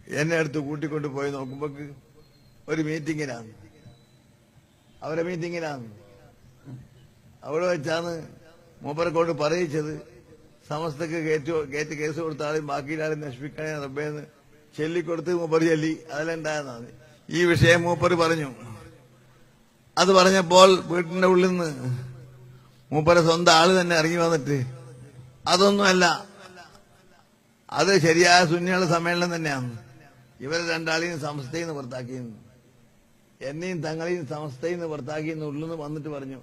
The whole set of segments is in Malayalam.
എന്നെ അടുത്ത് കൂട്ടിക്കൊണ്ട് പോയി നോക്കുമ്പോ ഒരു മീറ്റിങ്ങിനാണ് അവരെ മീറ്റിങ്ങിനാണ് അവിടെ വെച്ചാണ് മൂപ്പരെ കൊണ്ട് പറയിച്ചത് സമസ്തക്ക് കയറ്റി കയറ്റി കേസ് കൊടുത്ത ആളും ബാക്കിയിലാളും നശിപ്പിക്കണേ റബ്ബേന്ന് ചൊല്ലിക്കൊടുത്ത് മൂപ്പർ ചൊല്ലി അതിലുണ്ടായതാണ് ഈ വിഷയം മൂപ്പർ പറഞ്ഞു അത് പറഞ്ഞപ്പോൾ വീട്ടിന്റെ ഉള്ളിൽ നിന്ന് മൂപ്പരെ സ്വന്തം ആള് തന്നെ ഇറങ്ങി വന്നിട്ട് അതൊന്നുമല്ല അത് ശരിയായ സുന്നികളുടെ സമ്മേളനം തന്നെയാണ് ഇവരെ രണ്ടാളെയും സമസ്തയിൽ നിന്ന് പുറത്താക്കിയെന്ന് എന്നെയും തങ്ങളെയും സമസ്തയിൽ നിന്ന് പുറത്താക്കിയെന്ന് ഉള്ളിൽ നിന്ന് വന്നിട്ട് പറഞ്ഞു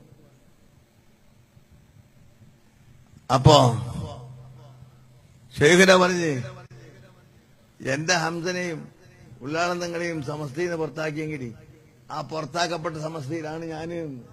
അപ്പോ ഷെയ്ഖിന പറഞ്ഞ് എന്റെ ഹംസനെയും ഉള്ളാളന്തങ്ങളെയും സമസ്തയിൽ നിന്ന് പുറത്താക്കിയെങ്കിൽ ആ പുറത്താക്കപ്പെട്ട സമസ്തയിലാണ് ഞാൻ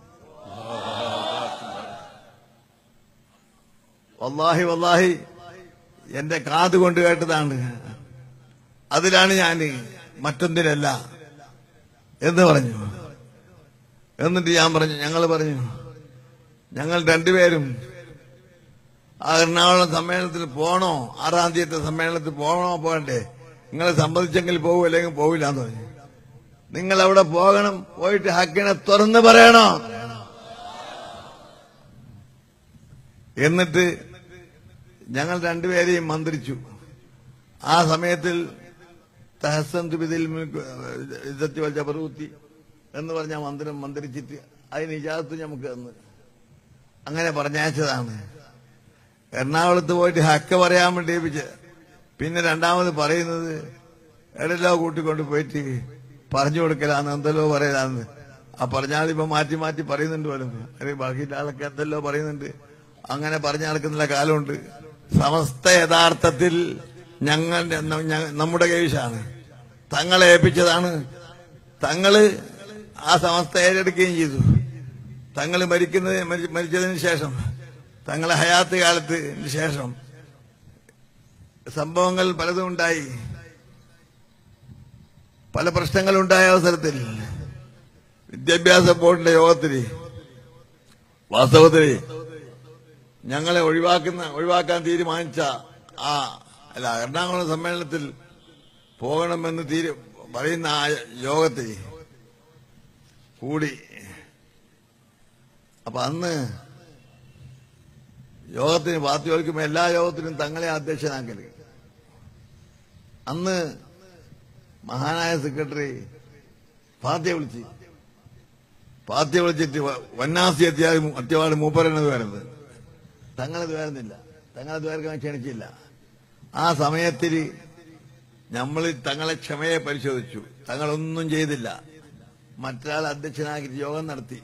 വല്ലാഹി വല്ലാഹി എന്റെ കാത് കൊണ്ട് കേട്ടതാണ് അതിലാണ് ഞാൻ മറ്റൊന്നിനല്ല എന്ന് പറഞ്ഞു എന്നിട്ട് ഞാൻ പറഞ്ഞു ഞങ്ങൾ പറഞ്ഞു ഞങ്ങൾ രണ്ടുപേരും ആ എറണാകുളം സമ്മേളനത്തിൽ പോണോ ആറാം തീയതി സമ്മേളനത്തിൽ പോകണോ പോകണ്ടേ നിങ്ങളെ സംബന്ധിച്ചെങ്കിൽ പോകും അല്ലെങ്കിൽ പോവില്ല എന്ന് പറഞ്ഞു നിങ്ങൾ അവിടെ പോകണം പോയിട്ട് ഹക്കിനെ തുറന്ന് പറയണോ എന്നിട്ട് ഞങ്ങൾ രണ്ടുപേരെയും മന്ത്രിച്ചു ആ സമയത്തിൽ തഹസൻ തുബിദിൽ ഇതത്തി വച്ച പ്രവൃത്തി എന്ന് പറഞ്ഞ മന്ത്രം മന്ത്രിച്ചിട്ട് അതിന് ഇജാത്ത് നമുക്ക് തന്ന് അങ്ങനെ പറഞ്ഞയച്ചതാണ് എറണാകുളത്ത് പോയിട്ട് ഹക്ക പറയാൻ വേണ്ടി ഏൽപ്പിച്ച് പിന്നെ രണ്ടാമത് പറയുന്നത് എടല്ലോ കൂട്ടിക്കൊണ്ട് പോയിട്ട് പറഞ്ഞു കൊടുക്കലാന്ന് എന്തല്ലോ പറയലാന്ന് ആ പറഞ്ഞാളിപ്പോ മാറ്റി മാറ്റി പറയുന്നുണ്ട് പോലും അല്ലെങ്കിൽ ബാക്കിയുള്ള ആളൊക്കെ എന്തെല്ലോ പറയുന്നുണ്ട് അങ്ങനെ പറഞ്ഞു നടക്കുന്ന കാലമുണ്ട് സമസ്ത യഥാർത്ഥത്തിൽ ഞങ്ങളുടെ ഞ- നമ്മുടെ കൈവശാണ് തങ്ങളെ ഏൽപ്പിച്ചതാണ് തങ്ങള് ആ സമസ്ത ഏറ്റെടുക്കുകയും ചെയ്തു തങ്ങൾ മരിക്കുന്നത് മരി- മരിച്ചതിന് ശേഷം തങ്ങളെ ഹയാത്ത് കാലത്ത് ശേഷം സംഭവങ്ങൾ പലതും ഉണ്ടായി പല പ്രശ്നങ്ങളുണ്ടായ അവസരത്തിൽ വിദ്യാഭ്യാസ ബോർഡിന്റെ യോഗത്തിൽ വാസ്തവത്തിൽ ഞങ്ങളെ ഒഴിവാക്കുന്ന ഒഴിവാക്കാൻ തീരുമാനിച്ച ആ അല്ല എറണാകുളം സമ്മേളനത്തിൽ പോകണമെന്ന് തീരു പറയുന്ന ആ യോഗത്തിൽ കൂടി അപ്പൊ അന്ന് യോഗത്തിന് പാർട്ടി ചോദിക്കുമ്പോൾ എല്ലാ യോഗത്തിനും തങ്ങളെ അധ്യക്ഷനാക്കല് അന്ന് മഹാനായ സെക്രട്ടറി പാർട്ടിയെ വിളിച്ച് പാർട്ടിയെ വിളിച്ചിട്ട് വ- വന്നാസി എത്തിയാൽ അത്യവാട് മൂപ്പരനത് വരുന്നത് തങ്ങളത് വരുന്നില്ല തങ്ങളത് വേർക്കാൻ ക്ഷണിച്ചില്ല ആ സമയത്തിൽ നമ്മൾ തങ്ങളെ ക്ഷമയെ പരിശോധിച്ചു തങ്ങളൊന്നും ചെയ്തില്ല മറ്റൊരാൾ അധ്യക്ഷനാക്കി യോഗം നടത്തി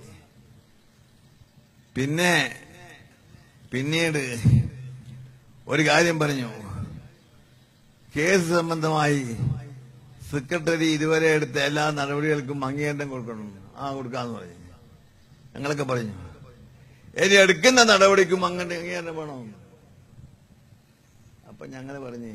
പിന്നെ പിന്നീട് ഒരു കാര്യം പറഞ്ഞു കേസ് സംബന്ധമായി സെക്രട്ടറി ഇതുവരെ എടുത്ത എല്ലാ നടപടികൾക്കും അംഗീകാരം കൊടുക്കണം ആ കൊടുക്കാന്ന് പറഞ്ഞു ഞങ്ങളൊക്കെ പറഞ്ഞു ഇനി എടുക്കുന്ന നടപടിക്കും അങ്ങനെ അംഗീകാരം വേണം അപ്പൊ ഞങ്ങൾ പറഞ്ഞു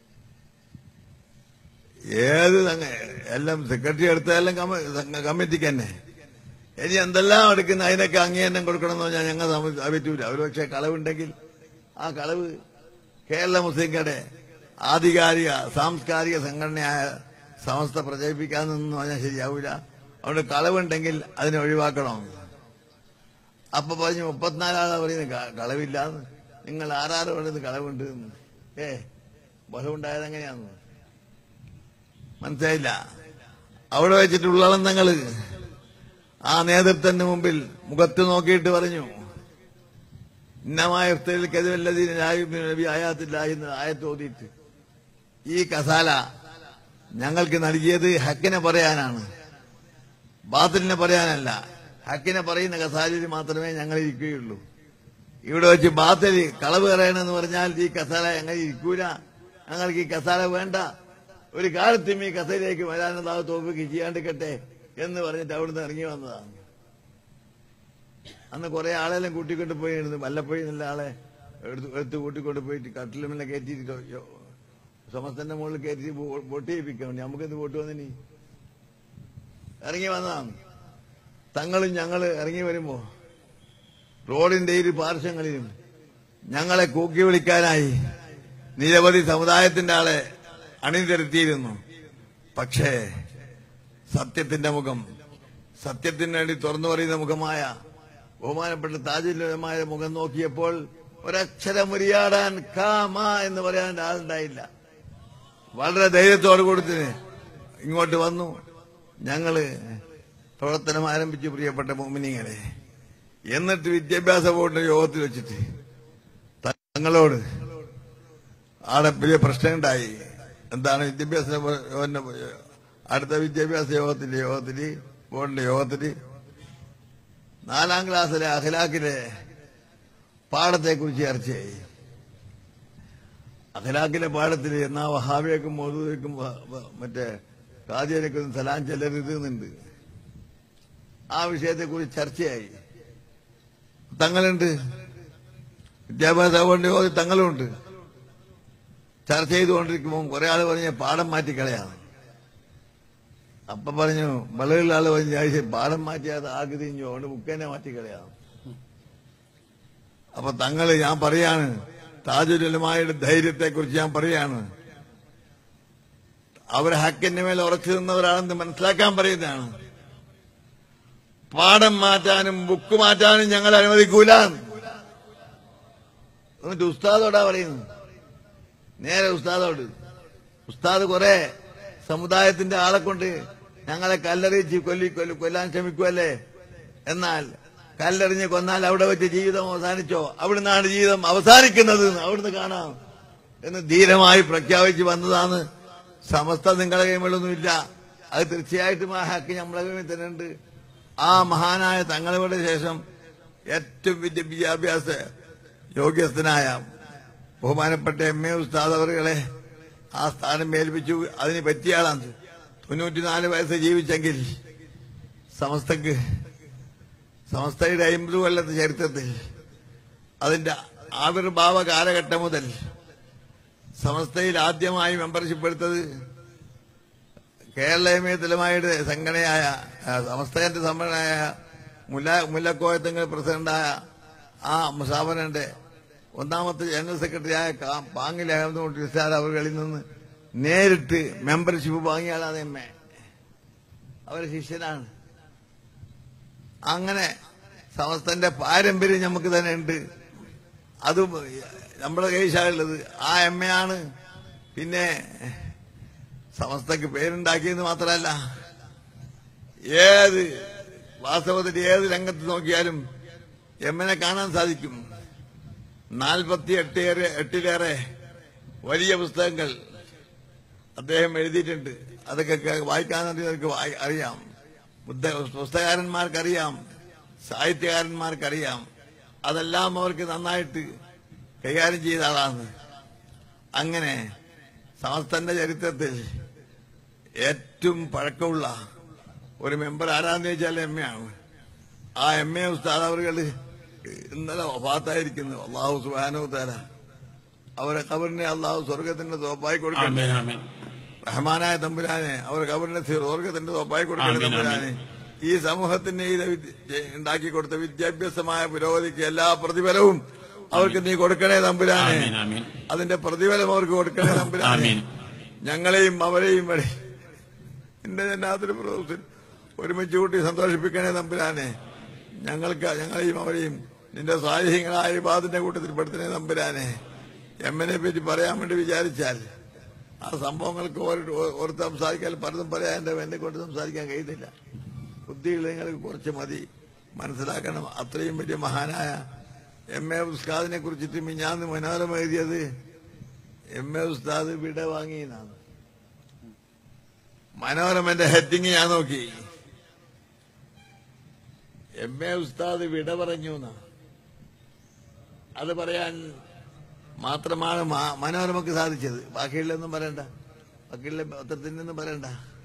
ഏത് സംഘ- എല്ലാം സെക്രട്ടറി എടുത്തതെല്ലാം കമ്മ- സംഘ- കമ്മിറ്റിക്ക് തന്നെ ഇനി എന്തെല്ലാം എടുക്കുന്ന അതിനൊക്കെ അംഗീകാരം കൊടുക്കണമെന്ന് പറഞ്ഞാൽ ഞങ്ങൾ സമ്മതി- അത് പറ്റൂല ഒരു പക്ഷേ കളവുണ്ടെങ്കിൽ ആ കളവ് കേരള മുസ്ലിംകളുടെ ആധികാരിക സാംസ്കാരിക സംഘടനയായ സമസ്ത പ്രചരിപ്പിക്കാമെന്ന് പറഞ്ഞാൽ ശരിയാവൂല അതുകൊണ്ട് കളവുണ്ടെങ്കിൽ അതിനെ ഒഴിവാക്കണം അപ്പൊ പറഞ്ഞു മുപ്പത്തിനാലാളാ പറയുന്നത് ക- കളവില്ലാന്ന് നിങ്ങൾ ആറാറ് പറയുന്നത് കളവുണ്ട് എന്ന്. ഏ ബലമുണ്ടായത് എങ്ങനെയാന്ന് മനസ്സിലായില്ല അവിടെ വെച്ചിട്ട് ഉള്ളളന്തങ്ങള് ആ നേതൃത്വത്തിന്റെ മുമ്പിൽ മുഖത്ത് നോക്കിയിട്ട് പറഞ്ഞു ഇന്നമായ നബി ആയാത്തില്ല എന്ന് ആയത്ത് ഓതിയിട്ട് ഈ കസാല ഞങ്ങൾക്ക് നൽകിയത് ഹക്കിനെ പറയാനാണ് ബാത്തിലിനെ പറയാനല്ല ഹക്കിനെ പറയുന്ന കസാലയിൽ മാത്രമേ ഞങ്ങൾ ഇരിക്കുകയുള്ളൂ ഇവിടെ വെച്ച് ബാത്തല് കളവ് പറയണമെന്ന് പറഞ്ഞാൽ ഈ കസാല ഞങ്ങൾ ഇരിക്കൂല ഞങ്ങൾക്ക് ഈ കസാല വേണ്ട ഒരു കാലത്തും ഈ കസയിലേക്ക് വരാനെന്താവ് തോപ്പിക്ക് ചെയ്യാണ്ടിക്കട്ടെ എന്ന് പറഞ്ഞിട്ട് അവിടുന്ന് ഇറങ്ങി വന്നതാണ് അന്ന് കുറെ ആളെല്ലാം കൂട്ടിക്കൊണ്ട് പോയിരുന്നു വല്ലപ്പോഴും നല്ല ആളെ എടുത്ത് എടുത്ത് കൂട്ടിക്കൊണ്ട് പോയിട്ട് കട്ടിലുമെല്ലാം കയറ്റിയിട്ട് യോ- സമസ്തന്റെ മുകളിൽ കയറ്റി വോ- വോട്ട് ചെയ്യിപ്പിക്കാൻ വേണ്ടി നമുക്കെന്ത് വോട്ട് വന്നിനി ഇറങ്ങി വന്നതാണ് തങ്ങളും ഞങ്ങൾ ഇറങ്ങി വരുമ്പോ റോഡിന്റെ ഇരു പാർശ്വങ്ങളിലും ഞങ്ങളെ കൂക്കി വിളിക്കാനായി നിരവധി സമുദായത്തിന്റെ ആളെ അണിനിരത്തിയിരുന്നു പക്ഷേ സത്യത്തിന്റെ മുഖം സത്യത്തിന് വേണ്ടി തുറന്നു പറയുന്ന മുഖമായ ബഹുമാനപ്പെട്ട താജുല്യമായ മുഖം നോക്കിയപ്പോൾ ഒരക്ഷരം ഉരിയാടാൻ കാമ എന്ന് പറയാൻ ആളുണ്ടായില്ല വളരെ ധൈര്യത്തോട് കൊടുത്തിന് ഇങ്ങോട്ട് വന്നു ഞങ്ങള് പ്രവർത്തനം ആരംഭിച്ചു പ്രിയപ്പെട്ട മോമിനിങ്ങളെ എന്നിട്ട് വിദ്യാഭ്യാസ ബോർഡിന്റെ യോഗത്തിൽ വെച്ചിട്ട് തങ്ങളോട് ആടെ വലിയ പ്രശ്നമുണ്ടായി എന്താണ് വിദ്യാഭ്യാസ ബോർഡിന്റെ അടുത്ത വിദ്യാഭ്യാസ യോഗത്തിന്റെ യോഗത്തില് ബോർഡിന്റെ യോഗത്തില് നാലാം ക്ലാസ്സിലെ അഖിലാഖിലെ പാഠത്തെക്കുറിച്ച് ചർച്ചയായി അഖിലാഖിലെ പാഠത്തിൽ എന്നാ വഹാബിയക്കും മൗദൂദിയക്കും വ- വ- മറ്റേ കാദിയനക്കും സലാം ചെല്ലരുത് എന്നുണ്ട് ആ വിഷയത്തെക്കുറിച്ച് ചർച്ചയായി തങ്ങളുണ്ട് വിദ്യാഭ്യാസ ബോർഡിന്റെ യോഗത്തിൽ തങ്ങളുണ്ട് ചർച്ച ചെയ്തുകൊണ്ടിരിക്കുമ്പോൾ കുറെ ആള് പറഞ്ഞ പാഠം മാറ്റിക്കളയാണ് അപ്പൊ പറഞ്ഞു വളരെ ആള് പറഞ്ഞു "ഞാൻ ശരി, പാഠം മാറ്റിയാതെ ആകെ തിരിഞ്ഞു അതുകൊണ്ട് ബുക്ക് മാറ്റിക്കളയാണ് അപ്പൊ തങ്ങള് ഞാൻ പറയാണ് താജുലുലമായുടെ ധൈര്യത്തെ കുറിച്ച് ഞാൻ പറയാണ് അവർ ഹക്കിന്റെ മേൽ ഉറച്ചു നിന്നവരാണെന്ന് മനസ്സിലാക്കാൻ പറയുന്നതാണ് പാഠം മാറ്റാനും ബുക്ക് മാറ്റാനും ഞങ്ങൾ അനുവദിക്കൂല എന്നിട്ട് ഉസ്താദോടാ പറയുന്നു നേരെ ഉസ്താദോട് ഉസ്താദ് കുറെ സമുദായത്തിന്റെ ആളെ കൊണ്ട് ഞങ്ങളെ കല്ലെറിയിച്ച് കൊല്ലി കൊല്ലി കൊല്ലാൻ ശ്രമിക്കുമല്ലേ എന്നാൽ കല്ലെറിഞ്ഞ് കൊന്നാൽ അവിടെ വെച്ച് ജീവിതം അവസാനിച്ചോ അവിടുന്നാണ് ജീവിതം അവസാനിക്കുന്നത് എന്ന് അവിടുന്ന് കാണാം എന്ന് ധീരമായി പ്രഖ്യാപിച്ച് വന്നതാണ് സമസ്ത നിങ്ങളുടെ കൈമേലൊന്നുമില്ല അത് തീർച്ചയായിട്ടും ആ ഹക്ക് നമ്മളെ കൈമിൽ തന്നെ ഉണ്ട് ആ മഹാനായ തങ്ങളുടെ ശേഷം ഏറ്റവും വലിയ വിദ്യാഭ്യാസ യോഗ്യസ്ഥനായ ബഹുമാനപ്പെട്ട എം എ ഉസ്താദ് അവറുകളെ ആ സ്ഥാനം ഏൽപ്പിച്ചു അതിന് പറ്റിയ ആളാണ് തൊണ്ണൂറ്റിനാല് വയസ്സ് ജീവിച്ചെങ്കിൽ സമസ്തക്ക് സമസ്തയുടെ അമ്പത് കൊല്ലത്തെ ചരിത്രത്തിൽ അതിന്റെ ആവിർഭാവ കാലഘട്ടം മുതൽ സമസ്തയിൽ ആദ്യമായി മെമ്പർഷിപ്പ് എടുത്തത് കേരള എമയത്തിലുമായിട്ട് സംഘടനയായ ആ, സമസ്തന്റെ സംഘടനയായ മുല്ല മുല്ലക്കോയത്തങ്ങൾ പ്രസിഡന്റായ ആ മുസാഫറിന്റെ ഒന്നാമത്തെ ജനറൽ സെക്രട്ടറിയായ കാ- പാങ്ങിൽ അഹമ്മദ് നിസാർ അവர்களிൽ നിന്ന് നേരിട്ട് മെമ്പർഷിപ്പ് വാങ്ങിയാളാണ് എം എ അവരെ ശിഷ്യനാണ് അങ്ങനെ സമസ്തന്റെ പാരമ്പര്യം നമുക്ക് തന്നെ ഉണ്ട് അത് നമ്മുടെ കൈശാലുള്ളത് ആ എം എ ആണ് പിന്നെ സമസ്തക്ക് പേരുണ്ടാക്കിയെന്ന് മാത്രമല്ല ഏത് വാസ്തവത്തിൽ ഏത് രംഗത്ത് നോക്കിയാലും എമ്മിനെ കാണാൻ സാധിക്കും നാൽപ്പത്തി എട്ട് എട്ടിലേറെ വലിയ പുസ്തകങ്ങൾ അദ്ദേഹം എഴുതിയിട്ടുണ്ട് അതൊക്കെ കേ- വായിക്കാൻ അറിയുന്നവർക്ക് വായി- അറിയാം ബുദ്ധ- പുസ്തകാരന്മാർക്കറിയാം സാഹിത്യകാരന്മാർക്കറിയാം അതെല്ലാം അവർക്ക് നന്നായിട്ട് കൈകാര്യം ചെയ്ത ആളാണ് അങ്ങനെ സമസ്തന്റെ ചരിത്രത്തിൽ ഏറ്റവും പഴക്കമുള്ള ഒരു മെമ്പർ ആരാന്ന് ചോദിച്ചാൽ എം എ ആണ് ആ എം എ ഉസ്താദ് അവറുകൾ ഇന്നലെ വഫാത്തായിരിക്കുന്നു അള്ളാഹു സുബാനോ താര അവരെ കബറിനെ അള്ളാഹു സ്വർഗത്തിന്റെ തോപ്പായി കൊടുക്കട്ടെ ആമേൻ ആമേൻ റഹ്മാനായ തമ്പുരാനെ അവർ കബറിനെ സ്വർഗത്തിന്റെ തോപ്പായി കൊടുക്കട്ടെ ആമീൻ, തമ്പുരാനെ ഈ സമൂഹത്തിന് ഇത് വിദ്യ- ഉണ്ടാക്കി കൊടുത്ത വിദ്യാഭ്യാസമായ പുരോഗതിക്ക് എല്ലാ പ്രതിഫലവും അവർക്ക് നീ കൊടുക്കണേ തമ്പുരാനെ ആമീൻ ആമീൻ അതിന്റെ പ്രതിഫലം അവർക്ക് കൊടുക്കണേ തമ്പുരാനെ ആമീൻ ഞങ്ങളെയും അവരെയും വഴി എന്റെ ജന്നാത്തിന് പ്രദോഷൻ ഒരുമിച്ച് കൂട്ടി സന്തോഷിപ്പിക്കണേ തമ്പുരാനെ ഞങ്ങൾക്ക് ഞങ്ങളെയും അവരെയും നിന്റെ സാഹിത്യങ്ങളായ വിവാദത്തിന്റെ കൂട്ടത്തിൽ പെടുത്തണേ തമ്പുരാനെ എമ്മിനെ പറ്റി പറയാൻ വേണ്ടി വിചാരിച്ചാൽ ആ സംഭവങ്ങൾക്ക് ഓരോ- ഓർത്ത് സംസാരിക്കാൻ പലതും പറയാൻ എന്റെ എന്നെ കൊണ്ട് സംസാരിക്കാൻ കഴിയുന്നില്ല ബുദ്ധികൾ നിങ്ങൾക്ക് കുറച്ച് മതി മനസ്സിലാക്കണം അത്രയും വലിയ മഹാനായ എം എ ഉസ്താദിനെ കുറിച്ചിട്ട് മിഞ്ഞാന്ന് മനോരമ എഴുതിയത് എം എ ഉസ്താദ് വിട വാങ്ങിയെന്നാണ് മനോരമന്റെ ഹെഡിങ് ഞാൻ നോക്കി എം എ ഉസ്താദ് വിട പറഞ്ഞു എന്നാ അത് പറയാൻ മാത്രമാണ് മാ- മനോരമക്ക് സാധിച്ചത് ബാക്കിയുള്ളൊന്നും പറയണ്ട ബാക്കിയുള്ള പത്രത്തിനൊന്നും പറയണ്ട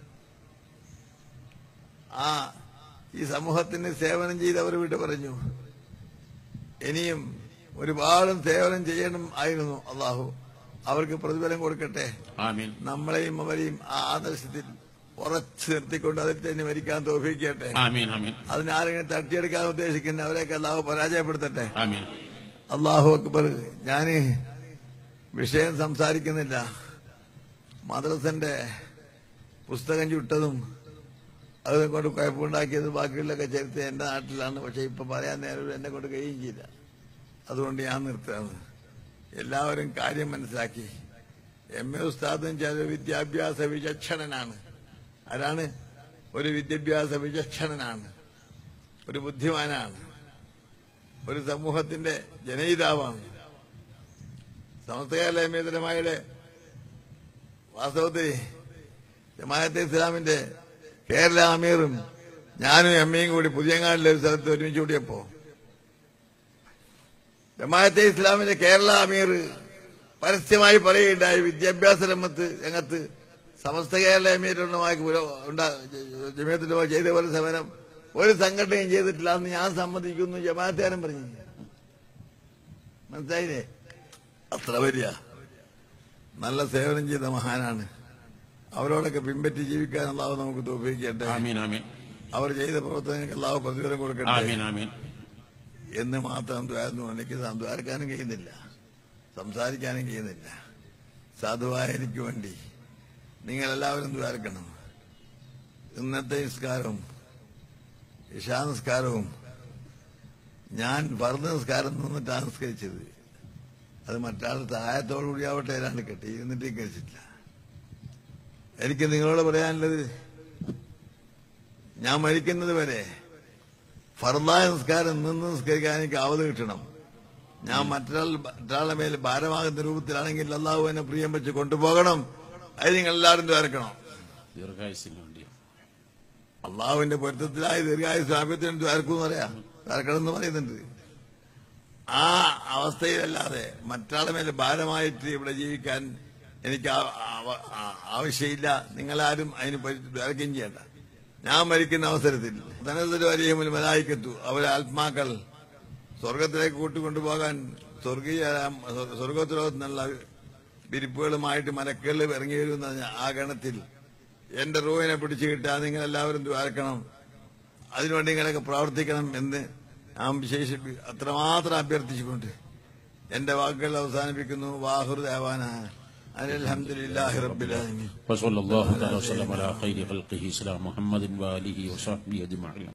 ആ ഈ സമൂഹത്തിന് സേവനം ചെയ്തവർ വിട പറഞ്ഞു ഇനിയും ഒരുപാട് സേവനം ചെയ്യണം ആയിരുന്നു അള്ളാഹു അവർക്ക് പ്രതിഫലം കൊടുക്കട്ടെ ആമീൻ നമ്മളെയും അവരെയും ആ ആദർശത്തിൽ ഉറച്ചു നിർത്തിക്കൊണ്ട് അതിൽ തന്നെ മരിക്കാൻ തോഫിക്കട്ടെ ആമീൻ ആമീൻ അതിനാരെങ്കിലും തട്ടിയെടുക്കാൻ ഉദ്ദേശിക്കുന്ന അവരെയൊക്കെ അള്ളാഹു പരാജയപ്പെടുത്തട്ടെ ആമീൻ അള്ളാഹു അക്ബർ ഞാന് വിഷയം സംസാരിക്കുന്നില്ല മദ്രസന്റെ പുസ്തകം ചുട്ടതും അത് കൊണ്ട് കുഴപ്പമുണ്ടാക്കിയത് ബാക്കിയുള്ളൊക്കെ ചരിത്രം എന്റെ നാട്ടിലാണ് പക്ഷെ ഇപ്പൊ പറയാൻ നേരം എന്നെ കൊണ്ട് കഴിയുകയും ചെയ്യില്ല അതുകൊണ്ട് ഞാൻ നിർത്തുകയാണ് എല്ലാവരും കാര്യം മനസ്സിലാക്കി എം എ ഉസ്താദും ചില വിദ്യാഭ്യാസ വിചക്ഷണനാണ് ആരാണ് ഒരു വിദ്യാഭ്യാസ വിചക്ഷണനാണ് ഒരു ബുദ്ധിമാനാണ് ഒരു സമൂഹത്തിന്റെ ജനയിതാവാണ് സമസ്തകാലയമേതരമായുടെ വാസ്തവത്തിൽ ജമാഅത്തെ ഇസ്ലാമിന്റെ കേരള അമീറും ഞാനും എമ്മയും കൂടി പുതിയങ്ങാടിലെ ഒരു സ്ഥലത്ത് ഒരുമിച്ച് കൂടിയപ്പോ ജമാഅത്തെ ഇസ്ലാമിന്റെ കേരള അമീർ പരസ്യമായി പറയുകയുണ്ടായി വിദ്യാഭ്യാസ രംഗത്ത് രംഗത്ത് സമസ്ത കേരള അമീറുമായി ജമീയത്തിന്റെ ചെയ്ത പോലെ സമരം ഒരു സംഘടനയും ചെയ്തിട്ടില്ല എന്ന് ഞാൻ സമ്മതിക്കുന്നു ജമാഅത്തുകാരൻ പറഞ്ഞു മനസ്സിലായില്ലേ അത്ര വലിയ നല്ല സേവനം ചെയ്ത മഹാനാണ് അവരോടൊക്കെ പിൻപറ്റി ജീവിക്കാൻ അള്ളാഹു നമുക്ക് തോപ്പിക്കട്ടെ ആമീൻ ആമീൻ അവർ ചെയ്ത പ്രവർത്തനങ്ങൾക്ക് അള്ളാഹു പ്രതിഫലം കൊടുക്കട്ടെ ആമീൻ ആമീൻ എന്ന് മാത്രം ദ്വാരുന്നു എനിക്ക് സംസാരിക്കാനും കഴിയുന്നില്ല സംസാരിക്കാനും കഴിയുന്നില്ല സാധുവായ എനിക്ക് വേണ്ടി നിങ്ങൾ എല്ലാവരും ദ്വാരക്കണം ഇന്നത്തെ നിസ്കാരവും ഇഷാ നിസ്കാരവും ഞാൻ പറഞ്ഞ നിസ്കാരം നിന്നിട്ടാണ് നിസ്കരിച്ചത് അത് മറ്റാൾ സഹായത്തോടുകൂടി ആവട്ടെ ഏതാണ്ട് കെട്ടി ഇരുന്നിട്ട് കഴിച്ചിട്ടില്ല എനിക്ക് നിങ്ങളോട് പറയാനുള്ളത് ഞാൻ മരിക്കുന്നത് വരെ ഫർദായ നിസ്കാരം നിന്ന് നിസ്കരിക്കാൻ എനിക്ക് അവധി കിട്ടണം ഞാൻ മറ്റൊരാൾ മറ്റൊരാളുടെ മേൽ ഭാരമാകുന്ന രൂപത്തിലാണെങ്കിൽ അള്ളാഹു എന്നെ പ്രിയം വെച്ച് കൊണ്ടുപോകണം അത് നിങ്ങൾ എല്ലാവരും ദ്വാരക്കണം ദീർഘായുസിന് വേണ്ടി അള്ളാഹുവിന്റെ പൊരുത്തത്തിലായി ദീർഘായുസ് സാമ്യത്തിന് ദ്വാരക്കും എന്ന് പറയാം ദ്വാരക്കണം എന്ന് പറയുന്നുണ്ട് ആ അവസ്ഥയിലല്ലാതെ മറ്റാളെ മേൽ ഭാരമായിട്ട് ഇവിടെ ജീവിക്കാൻ എനിക്ക് ആ- ആ- ആ- ആവശ്യമില്ല നിങ്ങളാരും അതിന് ദ്വാരക്കുകയും ചെയ്യണ്ട ഞാൻ മരിക്കുന്ന അവസരത്തിൽ ധനത്തിൽ വരെയും മലായിക്കത്തു അവരെ ആത്മാക്കൾ സ്വർഗത്തിലേക്ക് കൂട്ടിക്കൊണ്ടുപോകാൻ സ്വർഗീയ സ്വർഗത്തിലോകത്ത് നിന്നുള്ള വിരിപ്പുകളുമായിട്ട് മലക്കുകൾ ഇറങ്ങി വരുന്ന ആ ഗണത്തിൽ എന്റെ റൂഹിനെ പിടിച്ചു കിട്ടാൻ നിങ്ങൾ എല്ലാവരും ദ്വാരക്കണം അതിനുവേണ്ടി നിങ്ങളൊക്കെ പ്രവർത്തിക്കണം എന്ന് ഞാൻ വിശേഷിപ്പി അത്രമാത്രം അഭ്യർത്ഥിച്ചുകൊണ്ട് എന്റെ വാക്കുകൾ അവസാനിപ്പിക്കുന്നു വാഹുർ ദേവാന അലഹമുല്ലാഹി റബ്ബിലാലമീൻ وصلى الله تعالى وسلم على خير خلقه سلام محمد وآله وصحبه أجمعين